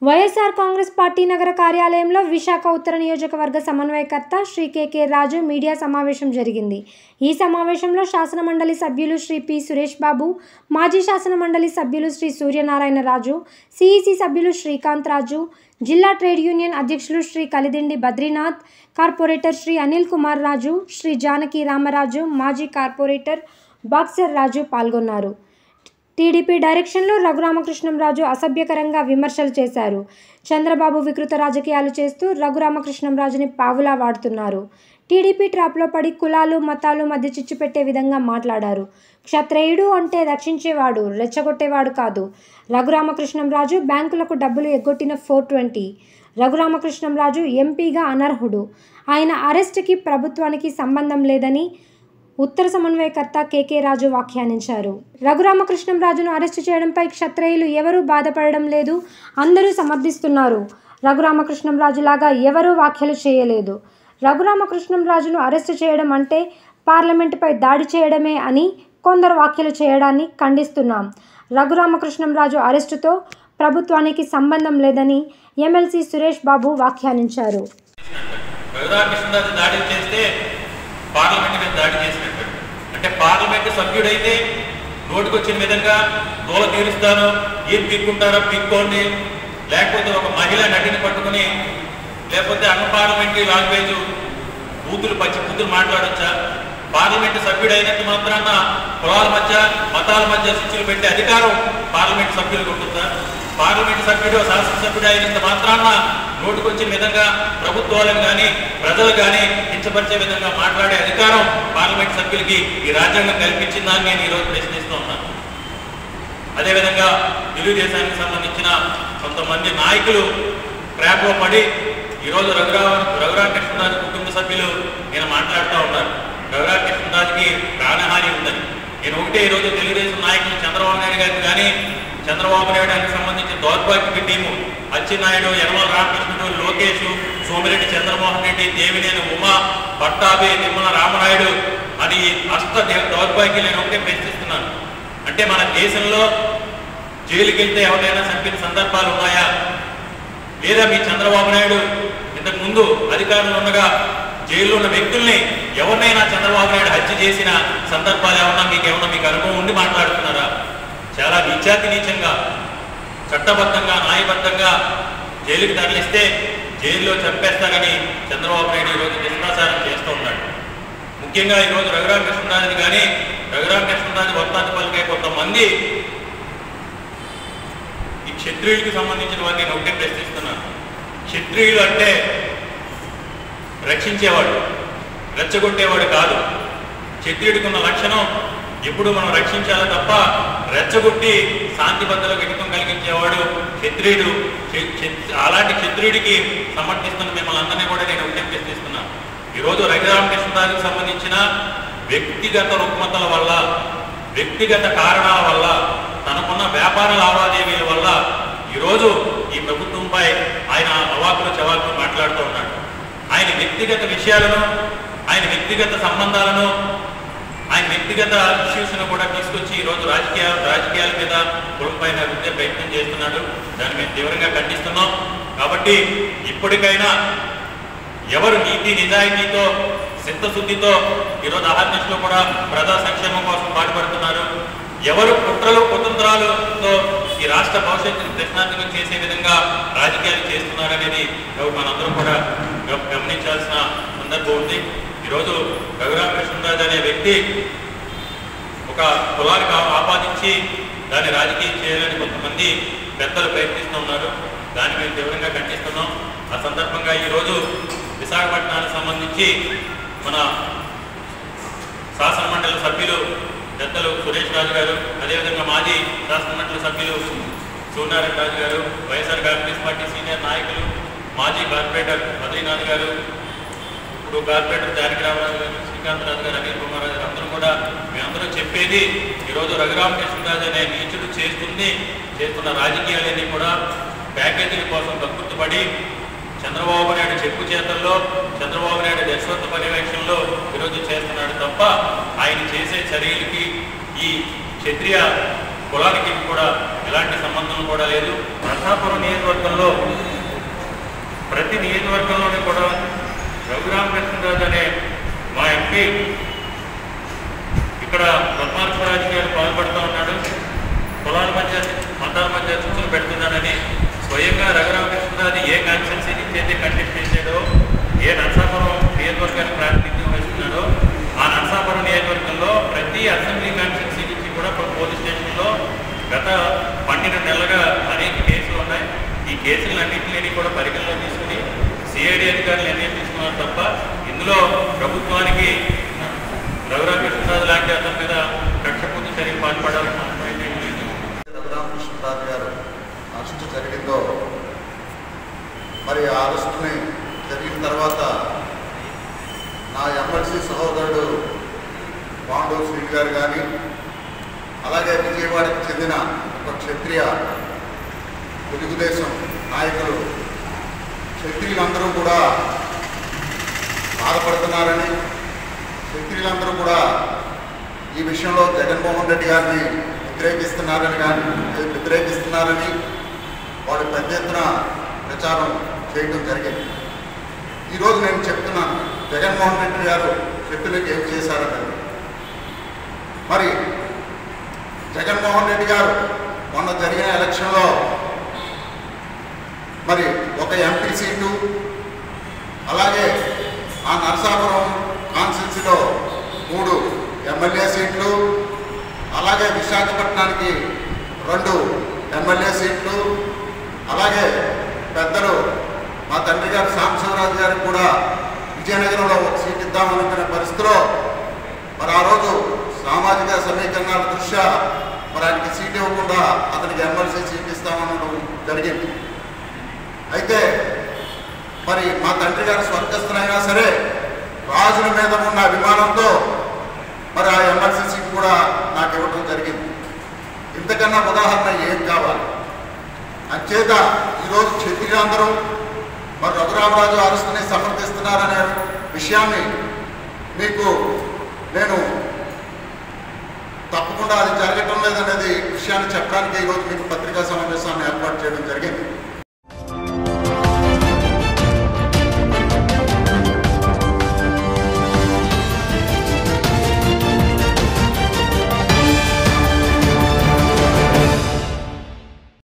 YSR Congress party నగర కార్యాలయంలో విశాఖ ఉత్తర నియోజకవర్గ సమన్వయకర్త శ్రీ కెకే రాజు మీడియా సమావేశం జరిగింది ఈ సమావేశంలో శాసన మండలి సభ్యులు శ్రీ పి సురేష్ బాబు మాజీ శాసన మండలి సభ్యులు శ్రీ సూర్యనారాయణ రాజు సిఈసి సభ్యులు శ్రీకాంత్ రాజు జిల్లా ట్రేడ్ యూనియన్ అధ్యక్షులు శ్రీ కలిదిండి బద్రీనాథ్ కార్పొరేటర్ శ్రీ అనిల్ కుమార్ రాజు శ్రీ జానకి రామరాజు మాజీ కార్పొరేటర్ బాక్సర్ రాజు పాల్గొన్నారు టీడీపీ డైరెక్షన్లో రఘురామకృష్ణంరాజు అసభ్యకరంగా విమర్శలు చేశారు చంద్రబాబు వికృత రాజకీయాలు చేస్తూ రఘురామకృష్ణంరాజుని పావులా వాడుతున్నారు టీడీపీ ట్రాప్లో పడి కులాలు మతాలు మధ్య చిచ్చు పెట్టే విధంగా మాట్లాడారు క్షత్రేయుడు అంటే రక్షించేవాడు రెచ్చగొట్టేవాడు కాదు రఘురామకృష్ణంరాజు బ్యాంకులకు డబ్బులు ఎగ్గొట్టిన ఫోర్ ట్వంటీ రఘురామకృష్ణంరాజు ఎంపీగా అనర్హుడు ఆయన అరెస్ట్కి ప్రభుత్వానికి సంబంధం లేదని ఉత్తర సమన్వయకర్త కేకే రాజు వ్యాఖ్యానించారు రఘురామకృష్ణంరాజును అరెస్టు చేయడంపై క్షత్రియులు ఎవరూ బాధపడడం లేదు అందరూ సమర్థిస్తున్నారు రఘురామకృష్ణంరాజు లాగా ఎవరూ వ్యాఖ్యలు చేయలేదు రఘురామకృష్ణంరాజును అరెస్టు చేయడం అంటే పార్లమెంటుపై దాడి చేయడమే అని కొందరు వ్యాఖ్యలు చేయడాన్ని ఖండిస్తున్నాం రఘురామకృష్ణంరాజు అరెస్టుతో ప్రభుత్వానికి సంబంధం లేదని ఎమ్మెల్సీ సురేష్ బాబు వ్యాఖ్యానించారు రఘురామకృష్ణరాజు దాడి చేస్తే పార్లమెంట్ మీద దాడి చేసినట్టు అంటే పార్లమెంట్ సభ్యుడైతే నోటికొచ్చిన విధంగా దూల తీరుస్తాను ఏం పీక్కుంటారో పీక్కోండి లేకపోతే ఒక మహిళ నటిని పట్టుకుని లేకపోతే అన్ పార్లమెంటరీ లాంగ్వేజ్ బూతులు పచ్చి బూతులు మాట్లాడొచ్చా పార్లమెంట్ సభ్యుడైనంత మాత్రాన కులాల మధ్య మతాల మధ్య శిక్షలు పెట్టే అధికారం పార్లమెంట్ సభ్యులకు ఉంటుందా పార్లమెంట్ సభ్యుడు శాసనసభ్యుడు అయినంత మాత్రాన నోటుకొచ్చిన విధంగా ప్రభుత్వాలను కానీ ప్రజలు కానీ కించపరిచే విధంగా మాట్లాడే అధికారం పార్లమెంట్ సభ్యులకి ఈ రాజ్యాంగం కల్పించిందని నేను ఈరోజు ప్రశ్నిస్తూ ఉన్నాను అదేవిధంగా తెలుగుదేశానికి సంబంధించిన కొంతమంది నాయకులు ట్రాప్లో పడి ఈరోజు రఘురామ రఘురామకృష్ణరాజు కుటుంబ సభ్యులు నేను మాట్లాడుతూ ఉన్నారు రఘురామకృష్ణరాజుకి ప్రాణహాని ఉందని నేను ఒకటే ఈరోజు తెలుగుదేశం నాయకులు చంద్రబాబు నాయుడు గారికి కానీ చంద్రబాబు నాయుడు గారికి సంబంధించిన దౌర్భాగ్య టీము అచ్చెన్నాయుడు యనమల రామకృష్ణుడు లోకేష్ సోమిరెడ్డి చంద్రమోహన్ రెడ్డి దేవినేని ఉమా పట్టాభి నిమ్మల రామనాయుడు అని అష్ట దౌర్భాగ్యం నేను ఒకటే ప్రశ్నిస్తున్నాను అంటే మన దేశంలో జైలుకి వెళ్తే ఎవరైనా చంపిన సందర్భాలు ఉన్నాయా లేదా మీ చంద్రబాబు నాయుడు ఇంతకు ముందు అధికారంలో ఉండగా జైల్లో ఉన్న వ్యక్తుల్ని ఎవరినైనా చంద్రబాబు నాయుడు హత్య చేసిన సందర్భాలు ఏమన్నా మీకు ఏమన్నా మీకు అనుభవం ఉండి మాట్లాడుతున్నారా చాలా నీచాతి నీచంగా చట్టబద్ధంగా న్యాయబద్ధంగా జైలుకి తరలిస్తే జైల్లో చంపేస్తారని చంద్రబాబు నాయుడు ఈరోజు దుష్ప్రచారం చేస్తూ ఉన్నాడు ముఖ్యంగా ఈరోజు రఘురామ కృష్ణరాజు కానీ రఘురామ కృష్ణరాజు వర్తాంత పలికే కొంతమంది ఈ క్షత్రియుడికి సంబంధించిన వారిని నేను ఒకటే ప్రశ్నిస్తున్నాను క్షత్రియులు అంటే రక్షించేవాడు రెచ్చగొట్టేవాడు కాదు క్షత్రియుడికి ఉన్న లక్షణం ఎప్పుడు మనం రక్షించాలి తప్ప రెచ్చగొట్టి శాంతి భద్రతలకు హితం కలిగించేవాడు క్షత్రియుడు క్ష- క్ష- అలాంటి క్షత్రియుడికి సమర్థిస్తున్న మిమ్మల్ని అందరినీ కూడా నేను ఒకటే ప్రశ్నిస్తున్నాను ఈరోజు రఘురామకృష్ణరాజుకు సంబంధించిన వ్యక్తిగత రుగ్మతల వల్ల వ్యక్తిగత కారణాల వల్ల తనకున్న వ్యాపార లావాదేవీల వల్ల ఈరోజు ఈ ప్రభుత్వంపై ఆయన అవాకులు చవాకులు మాట్లాడుతూ ఉన్నాడు ఆయన వ్యక్తిగత విషయాలను ఆయన వ్యక్తిగత సంబంధాలను ఆయన వ్యక్తిగత ఇష్యూస్ను కూడా తీసుకొచ్చి ఈరోజు రాజకీయ రాజకీయాల మీద కులంపైన రుద్దే ప్రయత్నం చేస్తున్నాడు దాన్ని మేము తీవ్రంగా ఖండిస్తున్నాం కాబట్టి ఇప్పటికైనా ఎవరు నీతి నిజాయితీతో చిత్తశుద్ధితో ఈరోజు అహర్నిశలో కూడా ప్రజా సంక్షేమం కోసం పాటుపడుతున్నారు ఎవరు కుట్రలు కుతంత్రాలతో ఈ రాష్ట్ర భవిష్యత్తును ప్రశ్నార్థకం చేసే విధంగా రాజకీయాలు చేస్తున్నారనేది ఎవరు మనందరం కూడా గమ- గమనించాల్సిన సందర్భం ఉంది ఈరోజు రఘురామకృష్ణరాజు అనే వ్యక్తి ఒక కులానికి ఆ- ఆపాదించి దాన్ని రాజకీయం చేయాలని కొంతమంది పెద్దలు ప్రయత్నిస్తూ ఉన్నారు దాన్ని మేము తీవ్రంగా ఖండిస్తున్నాం ఆ సందర్భంగా ఈరోజు విశాఖపట్నానికి సంబంధించి మన శాసన మండలి సభ్యులు పెద్దలు సురేష్ రాజు గారు అదేవిధంగా మాజీ శాసన మండలి సభ్యులు సూర్యనారాయణ రాజు గారు వైఎస్ఆర్ కాంగ్రెస్ పార్టీ సీనియర్ నాయకులు మాజీ కార్పొరేటర్ బద్రీనాథ్ గారు ఇప్పుడు కార్పొరేటర్ జానకి రామరాజు గారు శ్రీకాంత్ రాజు గారు అనిల్ కుమార్ రాజు గారు అందరూ కూడా మేమందరూ చెప్పేది ఈరోజు రఘురామకృష్ణరాజు అనే నీచుడు చేస్తుంది చేస్తున్న రాజకీయాలన్నీ కూడా ప్యాకేజీల కోసం కక్కుర్తిపడి చంద్రబాబు నాయుడు చెప్పు చేతల్లో చంద్రబాబు నాయుడు దశరథ పర్యవేక్షణలో ఈరోజు చేస్తున్నాడు తప్ప ఆయన చేసే చర్యలకి ఈ క్షత్రియ కులానికి కూడా ఎలాంటి సంబంధం కూడా లేదు నరసాపురం నియోజకవర్గంలో ప్రతి నియోజకవర్గంలోనే కూడా రఘురామకృష్ణరాజు అనే మా ఎంపీ ఇక్కడ దుర్మార్గ రాజకీయాలు పాల్పడుతూ ఉన్నాడు కులాల మధ్య మతాల మధ్య చుచ్చులు పెడుతున్నాడని స్వయంగా రఘురామకృష్ణరాజు ఏ కాన్స్టిట్యున్సీ నుంచి అయితే కంటెస్ట్ చేశాడో ఏ నరసాపురం నియోజకవర్గానికి ప్రాతినిధ్యం వహిస్తున్నాడో ఆ నరసాపురం నియోజకవర్గంలో ప్రతి అసెంబ్లీ కాన్స్టిట్యున్సీ నుంచి కూడా ఇప్పుడు పోలీస్ స్టేషన్లో గత పన్నెండు నెలలుగా అనేక కేసులు ఉన్నాయి ఈ కేసులన్నింటినీ కూడా పరిగణలో తీసుకుని సిఐడి అధికారులు నిర్ణయం తీసుకున్నారు తప్ప ఇందులో ప్రభుత్వానికి రఘురామకృష్ణరాజు లాంటి అతని మీద కక్షపూర్తి చర్యలు పాల్పడాల్సిన అవసరం అయితే ఏమీ లేదు రఘురామకృష్ణరాజు గారు అరెస్ట్ జరిగిందో మరి ఆ అరెస్టుని జరిగిన తర్వాత నా ఎమ్మెల్సీ సహోదరుడు పాండు శ్రీని గారు కానీ అలాగే విజయవాడకు చెందిన ఒక క్షత్రియ తెలుగుదేశం నాయకులు క్షత్రియులందరూ కూడా బాధపడుతున్నారని క్షత్రియులందరూ కూడా ఈ విషయంలో జగన్మోహన్ రెడ్డి గారిని వ్యతిరేకిస్తున్నారని కానీ వ్యతిరేకిస్తున్నారని వాడు పెద్ద ఎత్తున ప్రచారం చేయడం జరిగింది ఈరోజు నేను చెప్తున్నాను జగన్మోహన్ రెడ్డి గారు క్షత్రులకు ఏం చేశారని మరి జగన్మోహన్ రెడ్డి గారు మొన్న జరిగిన ఎలక్షన్లో మరి ఒక ఎంపీ సీటు అలాగే ఆ నరసాపురం కాన్స్టిట్యున్సీలో మూడు ఎమ్మెల్యే సీట్లు అలాగే విశాఖపట్నానికి రెండు ఎమ్మెల్యే సీట్లు అలాగే పెద్దలు మా తండ్రి గారు సాంబశివరాజు గారికి కూడా విజయనగరంలో ఒక సీట్ ఇద్దామనుకునే పరిస్థితిలో మరి ఆ రోజు సామాజిక సమీకరణాల దృష్ట్యా మరి ఆయనకి సీట్ ఇవ్వకుండా అతనికి ఎమ్మెల్సీ సీట్ ఇస్తామనడం జరిగింది అయితే మరి మా తండ్రి గారు స్వర్గస్థులైనా సరే రాజుల మీద ఉన్న అభిమానంతో మరి ఆ ఎమ్మెల్సీ సీట్ కూడా నాకు ఇవ్వడం జరిగింది ఇంతకన్నా ఉదాహరణ ఏం కావాలి అంచేత ఈరోజు క్షత్రియులందరూ మరి రఘురామరాజు అరెస్టుని సమర్థిస్తున్నారనే విషయాన్ని మీకు నేను తప్పకుండా అది జరగటం లేదనేది విషయాన్ని చెప్పడానికి ఈరోజు మీకు పత్రికా సమావేశాన్ని ఏర్పాటు చేయడం జరిగింది